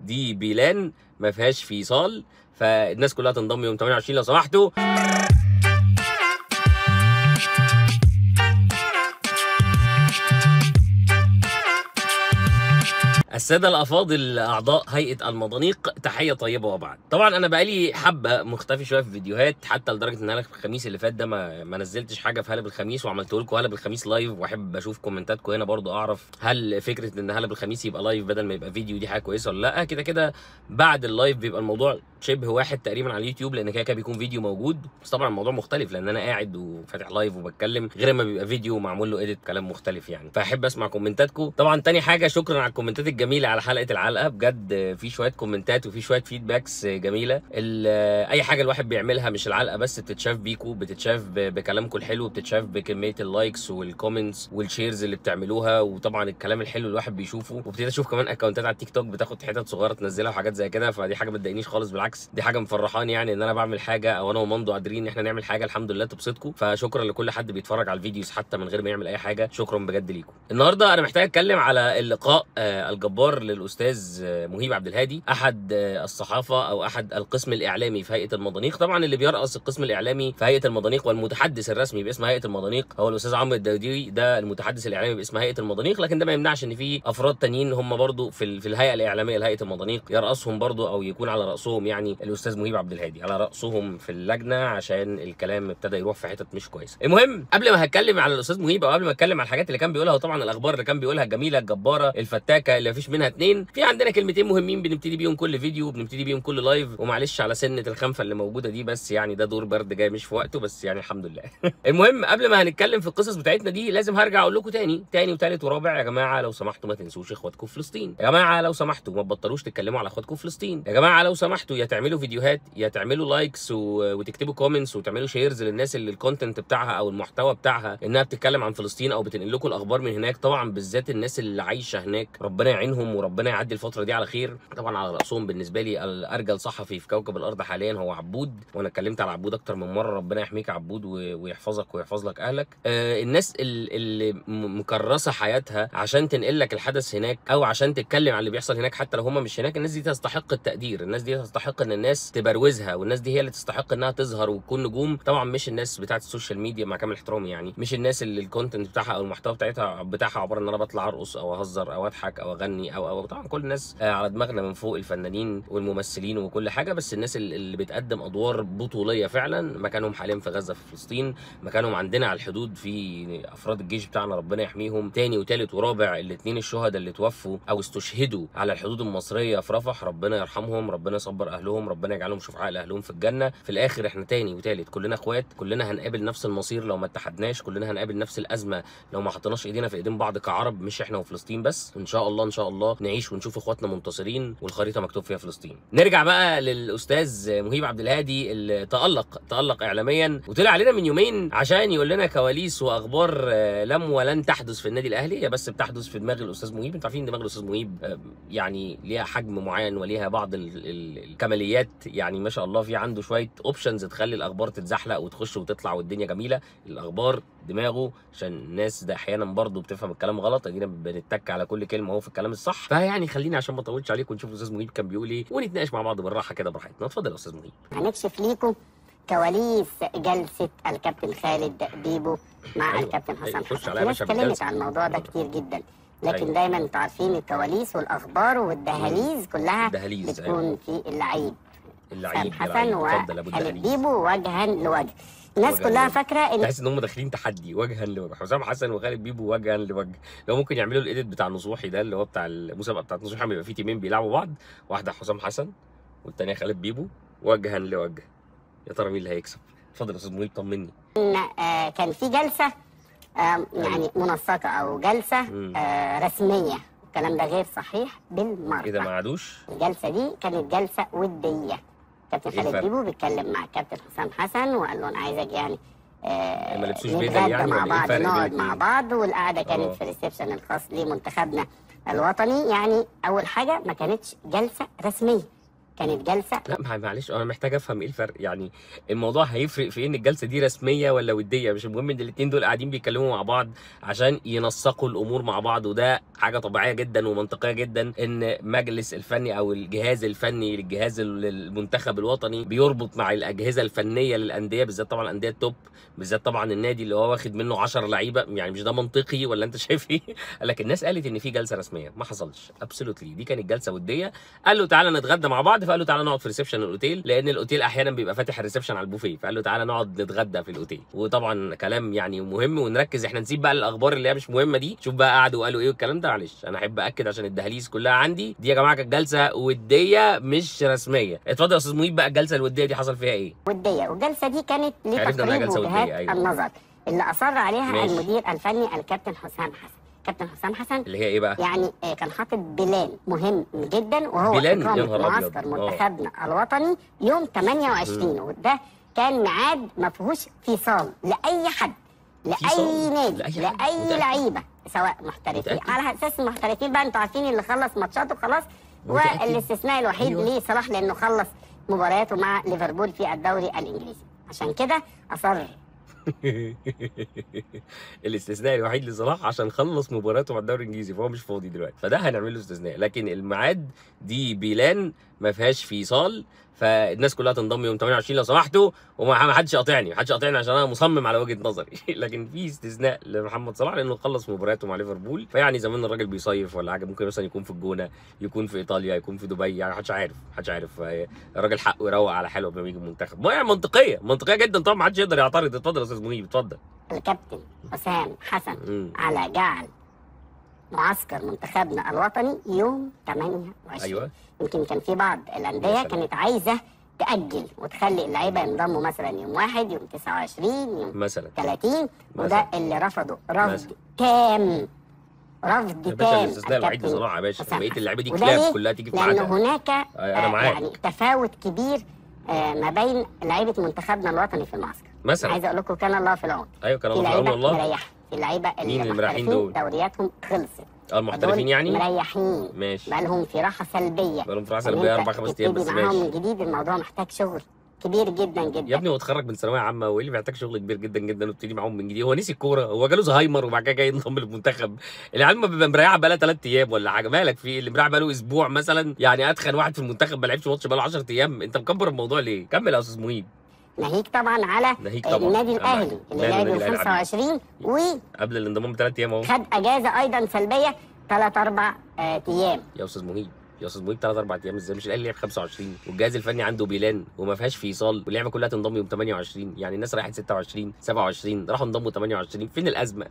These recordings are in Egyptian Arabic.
دي بيلان ما فيهاش فيصال فالناس كلها تنضم يوم 28 لو سمحتوا الساده الافاضل اعضاء هيئه المضانيق تحيه طيبه وبعد طبعا انا بقالي حبه مختفي شويه في فيديوهات حتى لدرجه ان انا الخميس اللي فات ده ما, ما نزلتش حاجه في هلب الخميس وعملت لكم هلب الخميس لايف واحب اشوف كومنتاتكم هنا برضو اعرف هل فكره ان هلب الخميس يبقى لايف بدل ما يبقى فيديو دي حاجه كويسه ولا لا كده كده بعد اللايف بيبقى الموضوع شبه واحد تقريبا على اليوتيوب لان كده كده بيكون فيديو موجود بس طبعا الموضوع مختلف لان انا قاعد وفاتح لايف وبتكلم غير ما بيبقى فيديو معمول له اديت كلام مختلف يعني فاحب اسمع كومنتاتكم طبعا تاني حاجه شكرا على الكومنتات الجميله على حلقه العلقه بجد في شويه كومنتات وفي شويه فيدباكس جميله ال- اي حاجه الواحد بيعملها مش العلقه بس بتتشاف بيكو بتتشاف ب- بكلامكم الحلو بتتشاف بكميه اللايكس والكومنتس والشيرز اللي بتعملوها وطبعا الكلام الحلو اللي الواحد بيشوفه وابتديت اشوف كمان اكونتات على التيك توك بتاخد حتت صغيره تنزلها وحاجات زي كده فدي حاجه ما تضايقنيش خالص بالعكس دي حاجه مفرحاني يعني ان انا بعمل حاجه او انا ومندو قادرين ان احنا نعمل حاجه الحمد لله تبسطكم فشكرا لكل حد بيتفرج على الفيديوز حتى من غير ما يعمل اي حاجه شكرا بجد ليكم النهارده انا محتاج اتكلم على اللقاء آه، الجبار للاستاذ آه، مهيب عبد الهادي احد آه، الصحافه او احد القسم الاعلامي في هيئه المضانيق طبعا اللي بيرأس القسم الاعلامي في هيئه المضانيق والمتحدث الرسمي باسم هيئه المضانيق هو الاستاذ عمرو الدوديري ده المتحدث الاعلامي باسم هيئه المضانيق لكن ده ما يمنعش ان في افراد تانيين هم برضو في ال- في الهيئه الاعلاميه لهيئه المضانيق يرأسهم برضو او يكون على رأسهم يعني الاستاذ مهيب عبد الهادي على رأسهم في اللجنه عشان الكلام ابتدى يروح في حتت مش كويسه المهم قبل ما هتكلم على الاستاذ مهيب او قبل ما اتكلم على الحاجات اللي كان بيقولها وطبعا الاخبار اللي كان بيقولها الجميله الجباره الفتاكه اللي مفيش منها اتنين في عندنا كلمتين مهمين بنبتدي بيهم كل فيديو وبنبتدي بيهم كل لايف ومعلش على سنه الخنفه اللي موجوده دي بس يعني ده دور برد جاي مش في وقته بس يعني الحمد لله المهم قبل ما هنتكلم في القصص بتاعتنا دي لازم هرجع اقول لكم تاني تاني وتالت ورابع يا جماعه لو سمحتوا ما تنسوش اخواتكم في فلسطين يا جماعه لو سمحتوا ما تبطلوش تتكلموا على اخواتكم في فلسطين يا جماعه لو سمحتوا يا تعملوا فيديوهات يا تعملوا لايكس و... وتكتبوا كومنتس وتعملوا شيرز للناس اللي الكونتنت بتاعها او المحتوى بتاعها انها بتتكلم عن فلسطين او بتنقل لكم الاخبار من هناك طبعا بالذات الناس اللي عايشه هناك ربنا يعينهم وربنا يعدي الفتره دي على خير طبعا على راسهم بالنسبه لي الارجل صحفي في كوكب الارض حاليا هو عبود وانا اتكلمت على عبود اكتر من مره ربنا يحميك يا عبود و... ويحفظك ويحفظ لك اهلك آه الناس ال- اللي م- مكرسه حياتها عشان تنقل لك الحدث هناك او عشان تتكلم عن اللي بيحصل هناك حتى لو هم مش هناك الناس دي تستحق التقدير الناس دي تستحق ان الناس تبروزها والناس دي هي اللي تستحق انها تظهر وتكون نجوم طبعا مش الناس بتاعت السوشيال ميديا مع كامل احترامي يعني مش الناس اللي الكونتنت بتاعها او المحتوى بتاعتها بتاعها عباره ان انا بطلع ارقص او اهزر او اضحك او اغني او او طبعا كل الناس آه، على دماغنا من فوق الفنانين والممثلين وكل حاجه بس الناس اللي اللي بتقدم ادوار بطوليه فعلا مكانهم حاليا في غزه في فلسطين مكانهم عندنا على الحدود في افراد الجيش بتاعنا ربنا يحميهم تاني وتالت ورابع الاثنين الشهداء اللي توفوا او استشهدوا على الحدود المصريه في رفح ربنا يرحمهم ربنا يصبر اهلهم ربنا يجعلهم شفعاء لاهلهم في الجنه في الاخر احنا تاني وتالت كلنا اخوات كلنا هنقابل نفس المصير لو ما اتحدناش كلنا هنقابل نفس الازمه لو ما حطيناش ايدينا في ايدين بعض كعرب مش احنا وفلسطين بس ان شاء الله ان شاء الله نعيش ونشوف اخواتنا منتصرين والخريطه مكتوب فيها فلسطين نرجع بقى للاستاذ مهيب عبد الهادي اللي تالق تالق اعلاميا وطلع علينا من يومين عشان يقول لنا كواليس واخبار آه، لم ولن تحدث في النادي الاهلي هي بس بتحدث في دماغ الاستاذ مهيب انتوا عارفين دماغ الاستاذ مهيب آه، يعني ليها حجم معين وليها بعض ال- ال- الكماليات يعني ما شاء الله في عنده شويه اوبشنز تخلي الاخبار تتزحلق وتخش وتطلع والدنيا جميله الاخبار دماغه عشان الناس ده احيانا برضه بتفهم الكلام غلط ادينا بنتك على كل كلمه هو في الكلام الصح فيعني خليني عشان ما اطولش عليكم ونشوف الاستاذ مهيب كان بيقول ايه ونتناقش مع بعض بالراحه كده براحتنا اتفضل يا استاذ مهيب هنكشف ليكم كواليس جلسة الكابتن خالد بيبو مع أيوة، الكابتن أيوة، حسام خش حسن عليا في يا ناس باشا اتكلمت بالجلسة. عن الموضوع ده كتير جدا لكن أيوة. دايما انتوا عارفين الكواليس والاخبار والدهاليز كلها الدهاليز، بتكون في اللعيب اللعيب حسام اللعيب. حسن اتفضل يا ابو وخالد الدهاليز بيبو وجها لوجه الناس وجها كلها لوجه. فاكره ان تحس ان هم داخلين تحدي وجها لوجه حسام حسن وخالد بيبو وجها لوجه لو ممكن يعملوا الايديت بتاع نصوحي ده اللي هو بتاع المسابقه بتاعت نصوحي لما يبقى فيه تيمين بيلعبوا بعض واحده حسام حسن والتانيه خالد بيبو وجها لوجه يا ترى مين اللي هيكسب اتفضل يا استاذ مهيب طمني آه، كان في جلسه آه، يعني منسقه او جلسه مم. آه، رسميه الكلام ده غير صحيح بالمره ايه ده ما عادوش الجلسه دي كانت جلسه وديه كابتن إيه خالد الفرق؟ بيبو بيتكلم مع كابتن حسام حسن وقال له انا عايزك يعني آه ما لبسوش بدل نتغدى يعني مع ولا إيه بعض الفرق بين نقعد مع الاتنين؟ بعض والقعده آه. كانت في الريسبشن الخاص لمنتخبنا الوطني يعني اول حاجه ما كانتش جلسه رسميه كانت جلسه لا مع- معلش انا محتاج افهم ايه الفرق يعني الموضوع هيفرق في ان الجلسه دي رسميه ولا وديه مش المهم ان الاثنين دول قاعدين بيتكلموا مع بعض عشان ينسقوا الامور مع بعض وده حاجه طبيعيه جدا ومنطقيه جدا ان مجلس الفني او الجهاز الفني للجهاز ال- المنتخب الوطني بيربط مع الاجهزه الفنيه للانديه بالذات طبعا الانديه التوب بالذات طبعا النادي اللي هو واخد منه 10 لعيبه يعني مش ده منطقي ولا انت شايف ايه؟ قال لك الناس قالت ان في جلسه رسميه ما حصلش ابسولوتلي دي كانت جلسه وديه قال له تعالى نتغدى مع بعض فقال له تعالى نقعد في ريسبشن الاوتيل لان الاوتيل احيانا بيبقى فاتح الريسبشن على البوفيه فقال له تعالى نقعد نتغدى في الاوتيل وطبعا كلام يعني مهم ونركز احنا نسيب بقى الاخبار اللي هي مش مهمه دي شوف بقى قعدوا وقالوا ايه والكلام ده معلش انا احب اكد عشان الدهاليز كلها عندي دي يا جماعه كانت جلسه وديه مش رسميه اتفضل يا استاذ مهيب بقى الجلسه الوديه دي حصل فيها ايه وديه والجلسه دي كانت عرفنا إنها لتقريب جلسة ودية، وجهات أيوة. النظر اللي اصر عليها ماشي. المدير الفني الكابتن حسام حسن كابتن حسام حسن اللي هي ايه بقى يعني آه، كان حاطط بلان مهم جدا وهو بلان؟ يا إقامة نهار أبيض. معسكر آه. منتخبنا الوطني يوم 28 وده كان ميعاد ما فيهوش فصال لاي حد لاي فصال؟ نادي لأي حد؟ لاي متأكد؟ لعيبه سواء محترفين متأكد؟ على اساس المحترفين بقى انتوا عارفين اللي خلص ماتشاته خلاص متأكد؟ والاستثناء الوحيد أيوة. ليه صلاح لانه خلص مبارياته مع ليفربول في الدوري الانجليزي عشان كده اصر الاستثناء الوحيد لصلاح عشان خلص مباراته مع الدوري الانجليزي فهو مش فاضي دلوقتي فده هنعمل له استثناء لكن الميعاد دي بيلان ما فيهاش فيصال فالناس كلها تنضم يوم 28 لو سمحتوا وما ما حدش قاطعني ما حدش قاطعني عشان انا مصمم على وجهه نظري لكن في استثناء لمحمد صلاح لانه خلص مباراته مع ليفربول فيعني زمان الراجل بيصيف ولا حاجه ممكن مثلا يكون في الجونه يكون في ايطاليا يكون في دبي يعني محدش عارف محدش عارف الراجل حقه يروق على حاله قبل ما يجي المنتخب ما يعني منطقيه منطقيه جدا طبعا ما حدش يقدر يعترض اتفضل يا استاذ مهيب اتفضل الكابتن حسام حسن مم. على جعل معسكر منتخبنا الوطني يوم 28 ايوه يمكن كان في بعض يا الانديه سلام. كانت عايزه تاجل وتخلي اللعيبه ينضموا مثلا يوم واحد يوم 29 يوم مثلا 30 وده مثلا. اللي رفضوا رفض مثلا. تام رفض يا باشا تام الاستثناء الوحيد الكابتن لصلاح يا باشا حسام بقيه اللعيبه دي وده ليه؟ كلاب كلها تيجي في لان ميعادها هناك أنا آه، معاك. يعني تفاوت كبير آه، ما بين لعيبه منتخبنا الوطني في المعسكر مثلا عايز اقول لكم كان الله في العون ايوه كلام في الله لعيبه والله مريحه في لعيبه مين اللي المريحين محترفين دول؟ دورياتهم خلصت اه المحترفين دول يعني مريحين ماشي بقالهم في راحه سلبيه بقالهم في راحه إن سلبيه أنت اربع خمس ايام تبتدي بس معاهم ماشي من جديد الموضوع محتاج شغل كبير جدا جدا يا ابني هو اتخرج من ثانويه عامه وايه اللي محتاج شغل كبير جدا جدا وابتدي معاهم من جديد هو نسي الكوره هو جاله زهايمر وبعد كده جاي ينضم للمنتخب العيال ما بيبقى مريحه بقى لها ثلاث ايام ولا حاجه مالك في اللي مريح بقى له اسبوع مثلا يعني اتخن واحد في المنتخب ما لعبش ماتش بقى له 10 ايام انت مكبر الموضوع ليه كمل يا استاذ مهيب ناهيك طبعا على ناهيك طبعا النادي أهم الاهلي حاجة. اللي ماله لعب النادي يوم الأهلي 25 وخد قبل الانضمام بثلاث ايام اهو اجازه ايضا سلبيه ثلاث اربع آه، ايام يا استاذ مهيب يا استاذ مهيب ثلاث اربع ايام ازاي مش الاهلي لعب 25 والجهاز الفني عنده بيلان وما فيهاش فيصال واللعبه كلها تنضم يوم 28 يعني الناس رايحه 26 27 راحوا انضموا 28 فين الازمه؟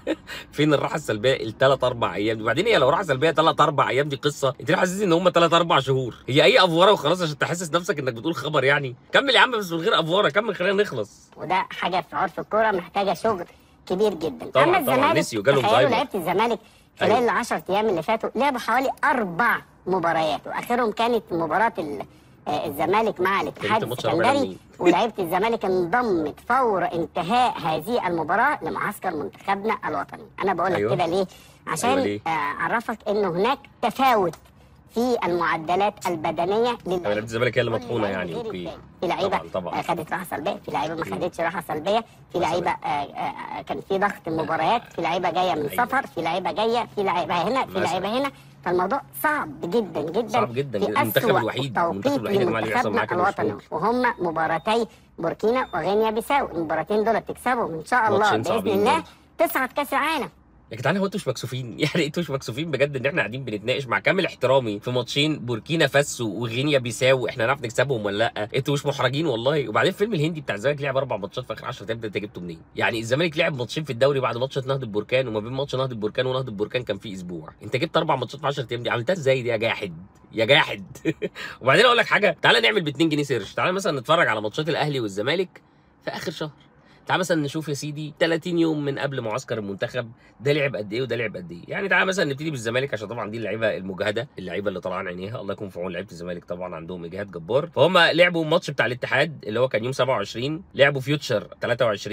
فين الراحه السلبيه الثلاث اربع ايام دي وبعدين هي لو راحه سلبيه ثلاث اربع ايام دي قصه انت ليه حاسس ان هم ثلاث اربع شهور هي اي افوره وخلاص عشان تحسس نفسك انك بتقول خبر يعني كمل يا عم بس من غير افوره كمل خلينا نخلص وده حاجه في عرف الكوره محتاجه شغل كبير جدا طبعاً، اما طبعاً، الزمالك نسيوا، جالهم تخيلوا زهايمر. لعيبه الزمالك خلال أيوة. ال 10 ايام اللي فاتوا لعبوا حوالي اربع مباريات واخرهم كانت مباراه ال- آه، الزمالك مع الاتحاد كنت ماتش رابع السكندري مين؟ ولعيبه الزمالك انضمت فور انتهاء هذه المباراه لمعسكر منتخبنا الوطني انا بقول لك أيوة. كده ليه عشان أيوة ليه؟ آه، اعرفك انه هناك تفاوت في المعدلات البدنيه يعني لعيبه للعيبه الزمالك هي اللي كل مطحونه لعيب يعني غير اوكي التاني. في لعيبه طبعا طبعا آه، خدت راحه سلبيه في لعيبه ما خدتش راحه سلبيه في مثلاً. لعيبه آه، آه، كان في ضغط مباريات في لعيبه جايه من أيوة. سفر في لعيبه جايه في لعيبه هنا في مثلاً. لعيبه هنا فالموضوع صعب جدا جدا صعب جدا في جداً. المنتخب أسوأ الوحيد- توقيت المنتخب الوحيد يا جماعة اللي يحصل معاه لمنتخبنا كده مش الوطني وهم مباراتي بوركينا وغينيا بيساو المباراتين دول تكسبهم ان شاء الله ماتشين باذن صعبين الله برضه. تصعد كاس العالم يا جدعان هو انتوا مش مكسوفين يعني انتوا مش مكسوفين بجد ان احنا قاعدين بنتناقش مع كامل احترامي في ماتشين بوركينا فاسو وغينيا بيساو احنا نعرف نكسبهم ولا لا انتوا مش محرجين والله وبعدين فيلم الهندي بتاع الزمالك لعب اربع ماتشات في اخر 10 ايام ده انت جبته منين يعني الزمالك لعب ماتشين في الدوري بعد ماتش نهضه البركان وما بين ماتش نهضه البركان ونهضه البركان كان في اسبوع انت جبت اربع ماتشات في 10 ايام دي عملتها ازاي دي يا جاحد يا جاحد وبعدين اقول لك حاجه تعالى نعمل ب 2 جنيه سيرش تعالى مثلا نتفرج على ماتشات الاهلي والزمالك في اخر شهر تعال مثلا نشوف يا سيدي 30 يوم من قبل معسكر المنتخب ده لعب قد ايه وده لعب قد ايه يعني تعال مثلا نبتدي بالزمالك عشان طبعا دي اللعيبه المجهده اللعيبه اللي طالعان عينيها الله يكون في عون لعيبه الزمالك طبعا عندهم اجهاد جبار فهم لعبوا الماتش بتاع الاتحاد اللي هو كان يوم 27 لعبوا فيوتشر 23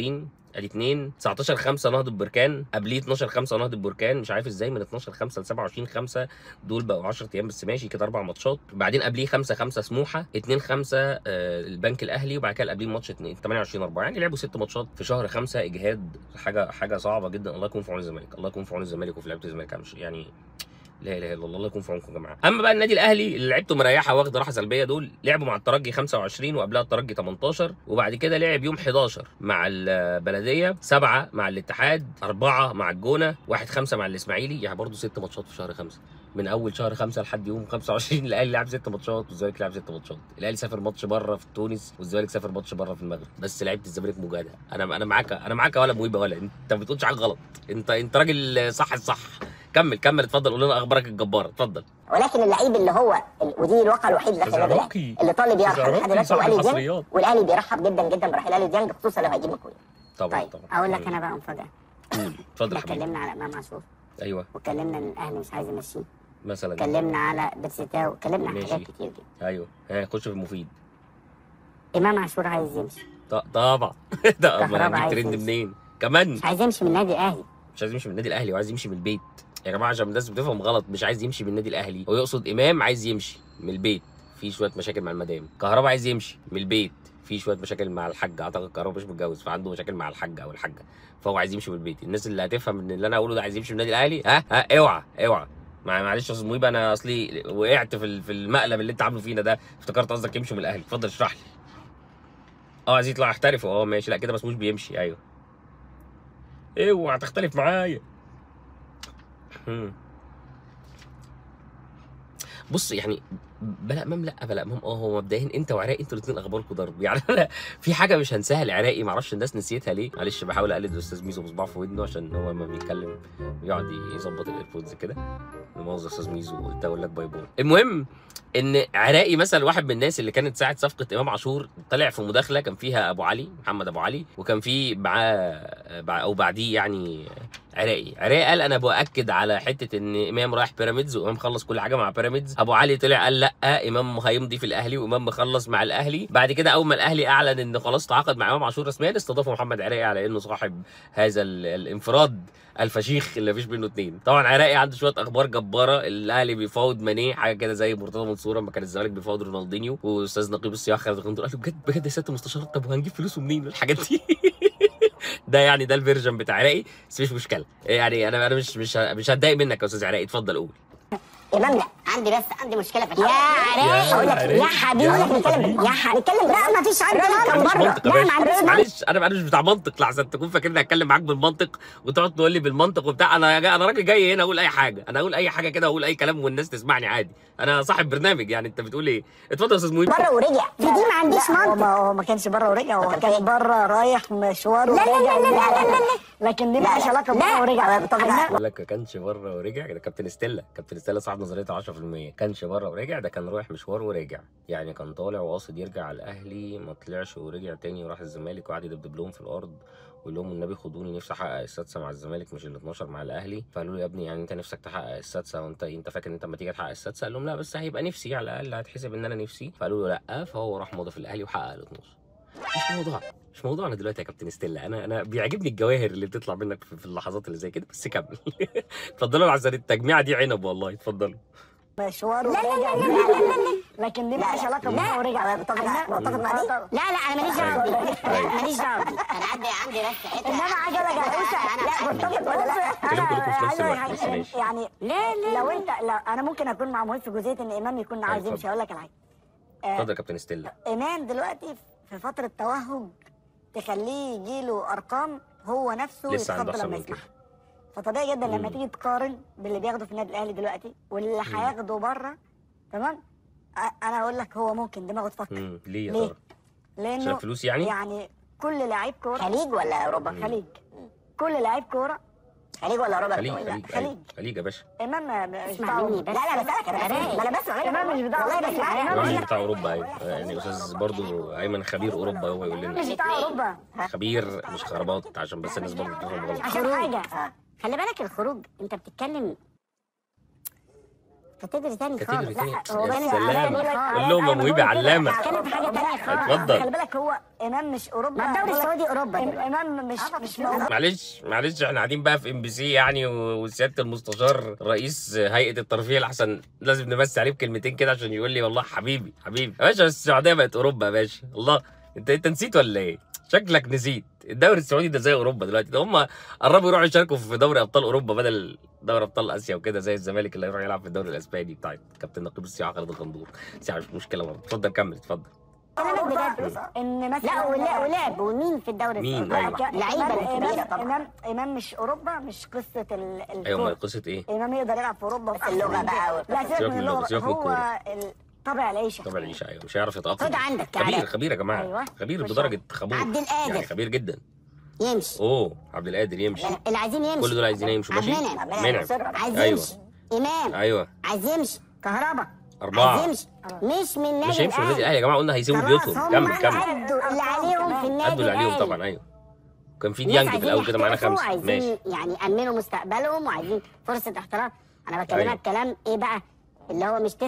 ادي 2 19 5 نهضه بركان قبليه 12 5 نهضه بركان مش عارف ازاي من 12 5 ل 27 5 دول بقوا 10 ايام بس ماشي كده اربع ماتشات بعدين قبليه 5 5 سموحه 2 5 آه البنك الاهلي وبعد كده قبليه ماتش 2 28 4 يعني لعبوا ست ماتشات في شهر 5 اجهاد حاجه حاجه صعبه جدا الله يكون في عون الزمالك الله يكون في عون الزمالك وفي لعيبه الزمالك مش يعني لا اله الا الله الله يكون في عونكم يا جماعه اما بقى النادي الاهلي اللي لعبته مريحه واخد راحه سلبيه دول لعبوا مع الترجي 25 وقبلها الترجي 18 وبعد كده لعب يوم 11 مع البلديه سبعه مع الاتحاد اربعه مع الجونه واحد خمسه مع الاسماعيلي يعني برضه ست ماتشات في شهر خمسه من اول شهر خمسه لحد يوم 25 الاهلي لعب ست ماتشات والزمالك لعب ست ماتشات الاهلي سافر ماتش بره في تونس والزمالك سافر ماتش بره في المغرب بس لعيبه الزمالك مجاهده انا انا معاك انا معاك ولا مويبه ولا انت ما بتقولش حاجه غلط انت انت راجل صح الصح كمل كمل اتفضل قول لنا اخبارك الجباره اتفضل ولكن اللعيب اللي هو ودي الواقع الوحيد اللي أستاذ في النادي عراقي. الأهلي، اللي طالب يرحل أستاذ لحد عراقي دلوقتي صاحب هو الي ديانج الحصريات. والاهلي بيرحب جدا جدا برحيل الي ديانج خصوصا لو هيجيب اخويا طبعا طيب طبعا اقول لك انا بقى مفاجاه قول. اتفضل يا احنا حبيبي اتكلمنا على امام عاشور ايوه واتكلمنا ان الاهلي مش عايز يمشيه مثلا اتكلمنا على بيرسيتاو اتكلمنا عن ماشي. حاجات كتير جدا ايوه ها خش في المفيد امام عاشور عايز يمشي ط- طبعا ده كهربا امال هنجيب عايز ترند يمشي. منين كمان مش عايز يمشي من النادي الاهلي مش عايز يمشي من النادي الاهلي وعايز يمشي من البيت يا جماعه عشان الناس بتفهم غلط مش عايز يمشي من النادي الاهلي هو يقصد امام عايز يمشي من البيت في شويه مشاكل مع المدام كهربا عايز يمشي من البيت في شويه مشاكل مع الحاج اعتقد كهربا مش متجوز فعنده مشاكل مع الحاج او الحاجه فهو عايز يمشي من البيت الناس اللي هتفهم ان اللي انا اقوله ده عايز يمشي من النادي الاهلي ها ها اوعى اوعى مع- معلش يا استاذ مهيب انا اصلي وقعت في ال- في المقلب اللي انت عامله فينا ده افتكرت قصدك يمشي من الاهلي اتفضل اشرح لي اه عايز يطلع يحترف اه ماشي لا كده ما اسموش بيمشي ايوه اوعى تختلف معايا مم. بص يعني بلا امام لا بلا امام اه هو مبدئيا انت وعراقي انتوا الاثنين اخباركم ضرب يعني انا في حاجه مش هنساها العراقي معرفش الناس نسيتها ليه معلش بحاول اقلد الاستاذ ميزو بصباع في ودنه عشان هو لما بيتكلم يقعد يظبط الايربودز كده مؤاخذه استاذ ميزو قلت اقول لك باي باي المهم ان عراقي مثلا واحد من الناس اللي كانت ساعه صفقه امام عاشور طلع في مداخله كان فيها ابو علي محمد ابو علي وكان في معاه بع- او بعديه يعني عراقي عراقي قال انا باكد على حته ان امام رايح بيراميدز وامام خلص كل حاجه مع بيراميدز ابو علي طلع قال لا امام هيمضي في الاهلي وامام مخلص مع الاهلي بعد كده اول ما الاهلي اعلن ان خلاص تعاقد مع امام عاشور رسميا استضافوا محمد عراقي على انه صاحب هذا ال- الانفراد الفشيخ اللي مفيش منه اتنين طبعا عراقي عنده شويه اخبار جباره الاهلي بيفاوض ماني حاجه كده زي مرتضى منصور لما كان الزمالك بيفاوض رونالدينيو واستاذ نقيب السياح خالد غندور قال له بجد بجد يا سياده المستشار طب وهنجيب فلوسه منين الحاجات دي ده يعني ده الفيرجن بتاع عراقي بس مش مشكله يعني انا انا مش مش مش هتضايق منك يا استاذ عراقي اتفضل قول امام لا عندي بس عندي مشكله في يا عراقي. اقول لك عراقي. يا حبيبي يا اقول لك نتكلم حبيبي. يا ح- نتكلم لا ما فيش عندي كان مش بره منطق يا لا ما باشا عنديش معلش انا انا مش بتاع منطق لحسن تكون فاكرني هتكلم معاك بالمنطق وتقعد تقول لي بالمنطق وبتاع انا جا- انا راجل جاي هنا اقول اي حاجه انا اقول اي حاجه كده اقول اي كلام والناس تسمعني عادي انا صاحب برنامج يعني انت بتقول ايه اتفضل يا استاذ مهيب بره ورجع في دي ما عنديش لا، هو منطق ما هو ما كانش بره ورجع هو طب كان إيه؟ بره رايح مشوار لا، لا، ورجع لا، لا، لا، لا، لا. لكن دي لا، مالهاش لا، علاقه لا. بره ورجع طب أنا- بقول لك ما كانش بره ورجع ده كابتن ستيلا كابتن ستيلا صاحب نظريه 10% كانش بره ورجع ده كان رايح مشوار ورجع يعني كان طالع وقاصد يرجع على الاهلي ما طلعش ورجع تاني وراح الزمالك وقعد يدبدب لهم في الارض ويقول لهم النبي خدوني نفسي احقق السادسه مع الزمالك مش ال 12 مع الاهلي فقالوا له يا ابني يعني انت نفسك تحقق السادسه وانت انت فاكر ان انت لما تيجي تحقق السادسه قال لهم لا بس هيبقى نفسي على الاقل هتحسب ان انا نفسي فقالوا له لا فهو راح مضى في الاهلي وحقق ال 12 مش موضوع مش موضوعنا دلوقتي يا كابتن ستيلا انا انا بيعجبني الجواهر اللي بتطلع منك في في اللحظات اللي زي كده بس كمل اتفضلوا عشان التجميعه دي عنب والله اتفضلوا مشوار لا، لا، ورجع لا، لا، لا، لا، لا. لكن دي مالهاش علاقه بره ورجع متفق متفق مع دي لا لا انا ماليش دعوه بدي أيوة. ماليش دعوه بدي انا عندي عندي بس حته انما عايز اقول لك على حاجه لا مرتبط ولا لا كلام كلكم في نفس عايز أقول الوقت، لك بس حاجة. ماشي. يعني لا لا لو انت لو انا ممكن اكون مع مهيب في جزئيه ان امام يكون عايز اتفضل. يمشي اقول لك على حاجه اتفضل يا كابتن ستيلا امام دلوقتي في فتره توهج تخليه يجيله ارقام هو نفسه لسه عنده يتخض احسن لما من كده يسمعها فطبيعي جدا مم. لما تيجي تقارن باللي بياخده في النادي الاهلي دلوقتي واللي هياخده بره تمام أ- انا اقول لك هو ممكن دماغه تفكر امم ليه يا ليه؟ ترى لانه عشان الفلوس يعني يعني كل لعيب كوره خليج ولا اوروبا مم. خليج كل لعيب كوره خليج ولا اوروبا خليج لا، خليج خليج. أيوة. خليج يا باشا امام ما- مش اسمع دعوة. مني بس لا لا بسألك انا بسألك ما انا بسمع إمام مش بتاع والله أوروبا. بسمع إمام الراجل مش بتاع اوروبا ايوه يعني استاذ برضو ايمن خبير اوروبا هو يقول مش لنا بتاع اوروبا خبير مش خرابات عشان بس الناس برضو بتفهم غلط عشان حاجه خلي بالك الخروج انت بتتكلم كاتيجوري تاني كاتيجوري خالص تاني. لا هو يا بس سلام. أنا- قول لهم يا أنا مهيب بقول كده، علامة. بتكلم في حاجه تانيه خالص اتفضل. خلي بالك هو امام مش اوروبا ما الدوري بقول لك السعودي أوروبا إم- دلوقتي. امام مش مش موجود معلش معلش احنا قاعدين بقى في ام بي سي يعني و- وسياده المستشار رئيس هيئه الترفيه الاحسن لازم نمسي عليه بكلمتين كده عشان يقول لي والله حبيبي حبيبي يا باشا السعوديه بقت اوروبا يا باشا الله انت انت نسيت ولا ايه؟ شكلك نسيت الدوري السعودي ده زي اوروبا دلوقتي ده هم قربوا يروحوا يشاركوا في دوري ابطال اوروبا بدل دوري ابطال اسيا وكده زي الزمالك اللي هيروح يلعب في الدوري الاسباني بتاع كابتن نقيب السياحه خالد الغندور بس يعني مش مشكله برضه اتفضل كمل اتفضل كلامك بجد ان مثلا لا ولا ولعب ومين في الدوري مين؟ السعودي؟ أيوة. ك- لعيبه إمام- كبيره إمام- طبعا امام امام مش اوروبا مش قصه ال ايوه ما الكورة. قصه ايه؟ امام يقدر يلعب في اوروبا بس اللغة بقى لا سيبك سيبك من من اللغة، اللغه سيبك من هو الكورة. ال- طبع العيشه طبعا العيشه ايوه مش هيعرف يتاقلم خد عندك خبير علاء. خبير يا جماعه أيوة. خبير مش بدرجه خبور عبد القادر. يعني خبير جدا يمشي اوه عبد القادر يمشي اللي عايزين يمشي كل دول عايزين يمشوا عبد ماشي المنعم. منعم عايز أيوة. يمشي امام ايوه عايز يمشي كهربا أربعة. عايز يمشي مش من النادي مش هيمشوا من النادي الأهلي. الاهلي يا جماعه قلنا هيسيبوا خلاص بيوتهم هم كمل كمل أدوا اللي عليهم في النادي ادوا اللي عليهم الأهلي. طبعا ايوه كان في ناس ديانج في عايزين الاول كده معانا يحترفوا خمسه وعايزين ماشي يعني يأمنوا مستقبلهم وعايزين فرصة احتراف أنا بكلمك أيوة. كلام إيه بقى اللي هو مش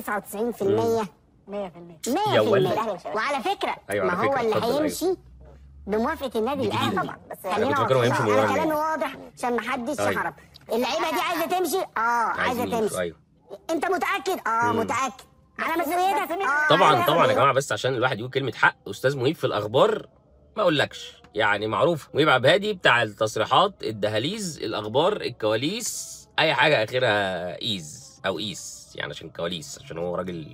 99% 100% 100% يا ولد. وعلى فكرة أيوة، ما على هو فكرة، اللي اتفضل، هيمشي بموافقة النادي جديد. الأهلي طبعا بس أنا خلينا كنت فاكرهم واضحين. هيمشوا من أنا ورا كلامي النادي. واضح عشان ما حدش أيوة. يحرم اللعيبة دي عايزة تمشي اه عايزة عايزين يمشوا تمشي ايوه أنت متأكد اه متأكد على مسؤوليتك اه طبعا عايزة طبعا يا تمشي. جماعه بس عشان الواحد يقول كلمه حق استاذ مهيب في الاخبار ما اقولكش يعني معروف مهيب عبد الهادي بتاع التصريحات الدهاليز الاخبار الكواليس اي حاجه اخرها ايز او ايس يعني عشان كواليس عشان هو راجل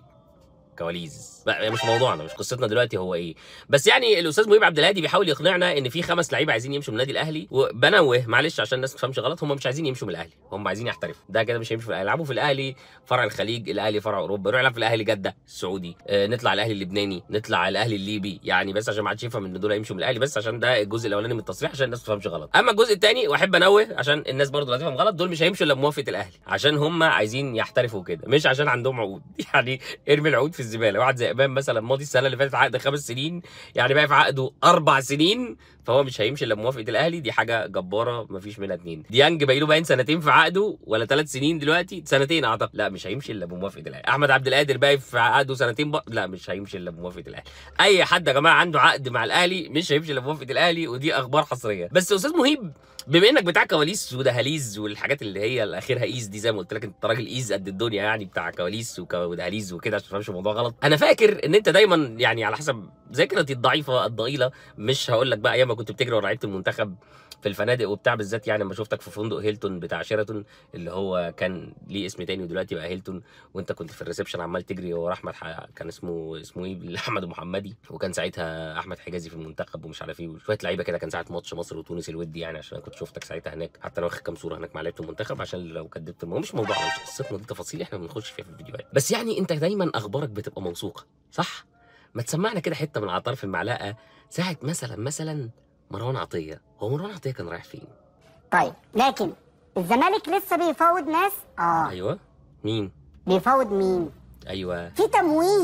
كواليس بقى مش موضوعنا مش قصتنا دلوقتي هو ايه بس يعني الاستاذ مهيب عبد الهادي بيحاول يقنعنا ان في خمس لعيبه عايزين يمشوا من النادي الاهلي وبنوه معلش عشان الناس ما تفهمش غلط هم مش عايزين يمشوا من الاهلي هم عايزين يحترفوا ده كده مش هيمشوا في الاهلي يلعبوا في الاهلي فرع الخليج الاهلي فرع اوروبا يروح يلعب في الاهلي جده السعودي آه نطلع الاهلي اللبناني نطلع الاهلي الليبي يعني بس عشان ما حدش يفهم ان دول هيمشوا من الاهلي بس عشان ده الجزء الاولاني من التصريح عشان الناس ما تفهمش غلط اما الجزء الثاني واحب انوه عشان الناس برضه لا تفهم غلط دول مش هيمشوا الا بموافقه الاهلي عشان هم عايزين يحترفوا كده مش عشان عندهم عقود يعني ارمي العقود في الزباله واحد زي امام مثلا ماضي السنه اللي فاتت عقد خمس سنين يعني بقى في عقده اربع سنين فهو مش هيمشي الا بموافقه الاهلي دي حاجه جباره مفيش منها اتنين ديانج باقي له باين سنتين في عقده ولا ثلاث سنين دلوقتي سنتين اعتقد لا مش هيمشي الا بموافقه الاهلي احمد عبد القادر باقي في عقده سنتين بق... لا مش هيمشي الا بموافقه الاهلي اي حد يا جماعه عنده عقد مع الاهلي مش هيمشي الا بموافقه الاهلي ودي اخبار حصريه بس استاذ مهيب بما انك بتاع كواليس ودهاليز والحاجات اللي هي اللي اخرها ايز دي زي ما قلت لك انت راجل ايز قد الدنيا يعني بتاع كواليس وك- ودهاليز وكده عشان ما تفهمش الموضوع غلط انا فاكر ان انت دايما يعني على حسب ذاكرتي الضعيفه الضئيله مش هقول لك بقى ايام ما كنت بتجري ورا لعيبه المنتخب في الفنادق وبتاع بالذات يعني لما شفتك في فندق هيلتون بتاع شيراتون اللي هو كان ليه اسم تاني ودلوقتي بقى هيلتون وانت كنت في الريسبشن عمال تجري ورا احمد ح... كان اسمه اسمه ايه احمد محمدي وكان ساعتها احمد حجازي في المنتخب ومش عارف ايه وشويه لعيبه كده كان ساعه ماتش مصر وتونس الودي يعني عشان انا كنت شفتك ساعتها هناك حتى انا واخد كام صوره هناك مع لعيبه المنتخب عشان لو كدبت الموضوع مش موضوع مش قصتنا دي تفاصيل احنا بنخش فيها في الفيديوهات بس يعني انت دايما اخبارك بتبقى موثوقه صح ما تسمعنا كده حته من على طرف المعلقه ساعه مثلا مثلا مروان عطيه هو مروان عطيه كان رايح فين طيب لكن الزمالك لسه بيفاوض ناس اه ايوه مين بيفاوض مين ايوه في تمويه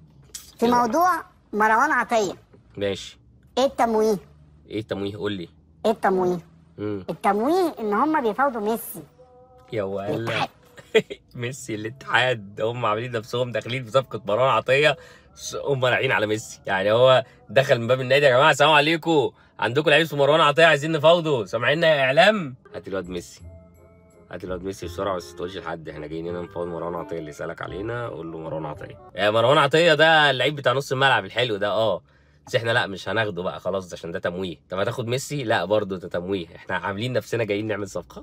في أيوة. موضوع مروان عطيه ماشي ايه التمويه ايه التمويه قول لي ايه التمويه امم التمويه ان هم بيفاوضوا ميسي يا ولا الاتحاد. ميسي الاتحاد هم عاملين نفسهم داخلين في صفقه مروان عطيه س- هم رايحين على ميسي يعني هو دخل من باب النادي يا جماعه السلام عليكم عندكم لعيب اسمه مروان عطيه عايزين نفاوضه سامعيننا يا اعلام هات الواد ميسي هات الواد ميسي بسرعه بس ما تقولش لحد احنا جايين هنا نفاوض مروان عطيه اللي يسالك علينا قول له مروان عطيه يا مروان عطيه ده اللعيب بتاع نص الملعب الحلو ده اه بس احنا لا مش هناخده بقى خلاص عشان ده تمويه طب هتاخد ميسي لا برضه ده تمويه احنا عاملين نفسنا جايين نعمل صفقه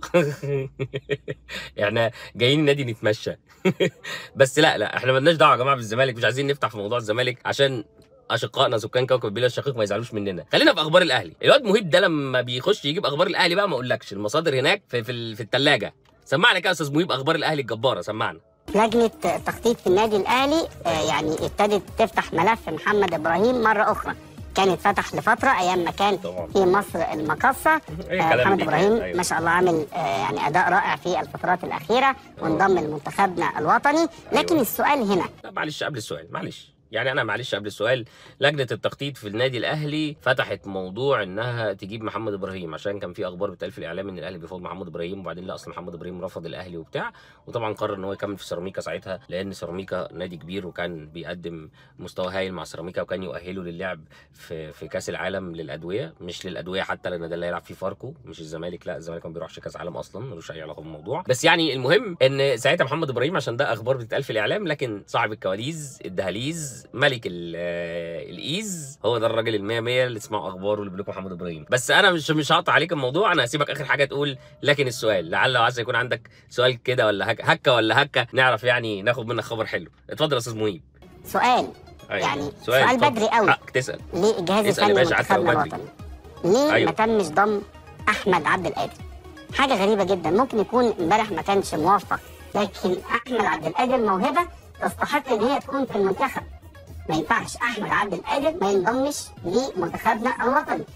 احنا جايين النادي نتمشى بس لا لا احنا مالناش دعوه يا جماعه بالزمالك مش عايزين نفتح في موضوع الزمالك عشان اشقائنا سكان كوكب بلا الشقيق ما يزعلوش مننا خلينا في اخبار الاهلي الواد مهيب ده لما بيخش يجيب اخبار الاهلي بقى ما اقولكش المصادر هناك في في, ال- في الثلاجه سمعنا كده يا استاذ مهيب اخبار الاهلي الجباره سمعنا لجنه تخطيط في النادي الاهلي آه، يعني ابتدت تفتح ملف محمد ابراهيم مره اخرى كان اتفتح لفتره ايام ما كان طبعا في مصر المقاصه أي آه، كلام محمد ليك، ابراهيم أيوة. ما شاء الله عامل آه، يعني اداء رائع في الفترات الاخيره وانضم لمنتخبنا الوطني لكن أيوة. السؤال هنا لا معلش قبل السؤال معلش يعني انا معلش قبل السؤال لجنه التخطيط في النادي الاهلي فتحت موضوع انها تجيب محمد ابراهيم عشان كان في اخبار بتقال في الاعلام ان الاهلي بيفاوض محمد ابراهيم وبعدين لا اصل محمد ابراهيم رفض الاهلي وبتاع وطبعا قرر ان هو يكمل في سيراميكا ساعتها لان سيراميكا نادي كبير وكان بيقدم مستوى هايل مع سيراميكا وكان يؤهله للعب في في كاس العالم للادويه مش للادويه حتى لان ده اللي هيلعب فيه فاركو مش الزمالك لا الزمالك ما بيروحش كاس عالم اصلا ملوش اي علاقه بالموضوع بس يعني المهم ان ساعتها محمد ابراهيم عشان ده اخبار بتتقال في الاعلام لكن صاحب الكواليس الدهاليز ملك ال- آه، الايز هو ده الراجل ال 100 100 اللي تسمعوا اخباره اللي بيقول لكم محمد ابراهيم بس انا مش مش هقطع عليك الموضوع انا هسيبك اخر حاجه تقول لكن السؤال لعل وعسى يكون عندك سؤال كده ولا هك هكه ولا هكه نعرف يعني ناخد منك خبر حلو اتفضل يا استاذ مهيب سؤال أيوة. يعني سؤال اتفضل. بدري قوي. حقك تسال ليه الجهاز اسأل يا الفني باشا، حتى لو منتخبنا بدري. الوطني ليه أيوة. ما تمش ضم احمد عبد القادر حاجه غريبه جدا ممكن يكون امبارح ما كانش موفق لكن احمد عبد القادر موهبه تستحق ان هي تكون في المنتخب ما ينفعش احمد عبد القادر ما ينضمش لمنتخبنا الوطني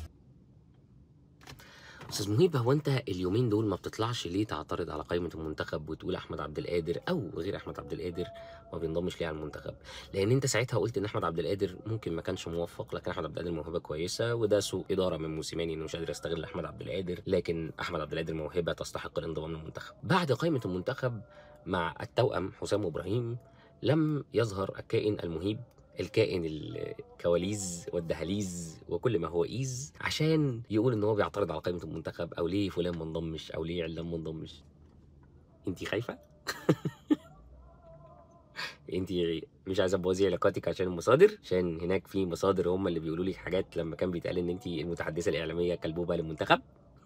استاذ مهيب هو انت اليومين دول ما بتطلعش ليه تعترض على قائمه المنتخب وتقول احمد عبد القادر او غير احمد عبد القادر ما بينضمش ليه على المنتخب لان انت ساعتها قلت ان احمد عبد القادر ممكن ما كانش موفق لكن احمد عبد القادر موهبه كويسه وده سوء اداره من موسيماني انه مش قادر يستغل احمد عبد القادر لكن احمد عبد القادر موهبه تستحق الانضمام للمنتخب بعد قائمه المنتخب مع التوأم حسام وابراهيم لم يظهر الكائن المهيب الكائن الكواليس والدهاليز وكل ما هو ايز عشان يقول ان هو بيعترض على قائمه المنتخب او ليه فلان ما انضمش او ليه علان ما انضمش انت خايفه انت مش عايزه تبوظي علاقاتك عشان المصادر عشان هناك في مصادر هم اللي بيقولوا لك حاجات لما كان بيتقال ان انت المتحدثه الاعلاميه كلبوبه للمنتخب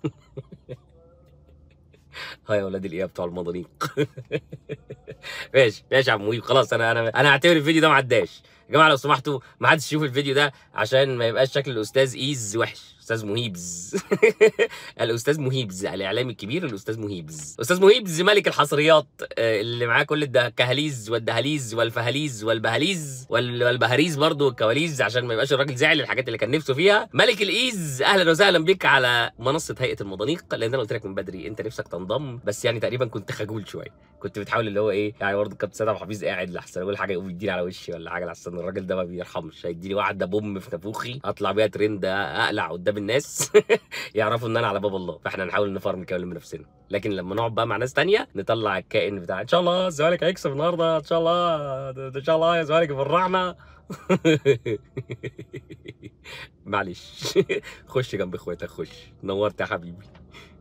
ها يا ولاد الايه بتوع المضانيق ماشي ماشي يا عم مهيب خلاص انا انا انا هعتبر الفيديو ده ما عداش يا جماعه لو سمحتوا ما حدش يشوف الفيديو ده عشان ما يبقاش شكل الاستاذ ايز وحش استاذ مهيبز الاستاذ مهيبز الاعلامي الكبير الاستاذ مهيبز استاذ مهيبز ملك الحصريات آه، اللي معاه كل الكهاليز والدهاليز والفهاليز والبهاليز وال- والبهاريز برضه والكواليز عشان ما يبقاش الراجل زعل الحاجات اللي كان نفسه فيها ملك الايز اهلا وسهلا بك على منصه هيئه المضانيق لان انا قلت لك من بدري انت نفسك تنضم بس يعني تقريبا كنت خجول شويه كنت بتحاول اللي هو ايه يعني برضه كابتن سيد عبد الحفيظ قاعد لحسن اقول حاجه يقوم يديني على وشي ولا حاجه لحسن الراجل ده ما بيرحمش هيديني واحده بوم في نافوخي اطلع بيها ترند اقلع قدام الناس يعرفوا ان انا على باب الله فاحنا نحاول نفرم كمان من نفسنا لكن لما نقعد بقى مع ناس تانية نطلع الكائن بتاع ان شاء الله الزمالك هيكسب النهارده ان شاء الله ده- ان شاء الله يا زمالك يفرحنا معلش خش جنب اخواتك خش نورت يا حبيبي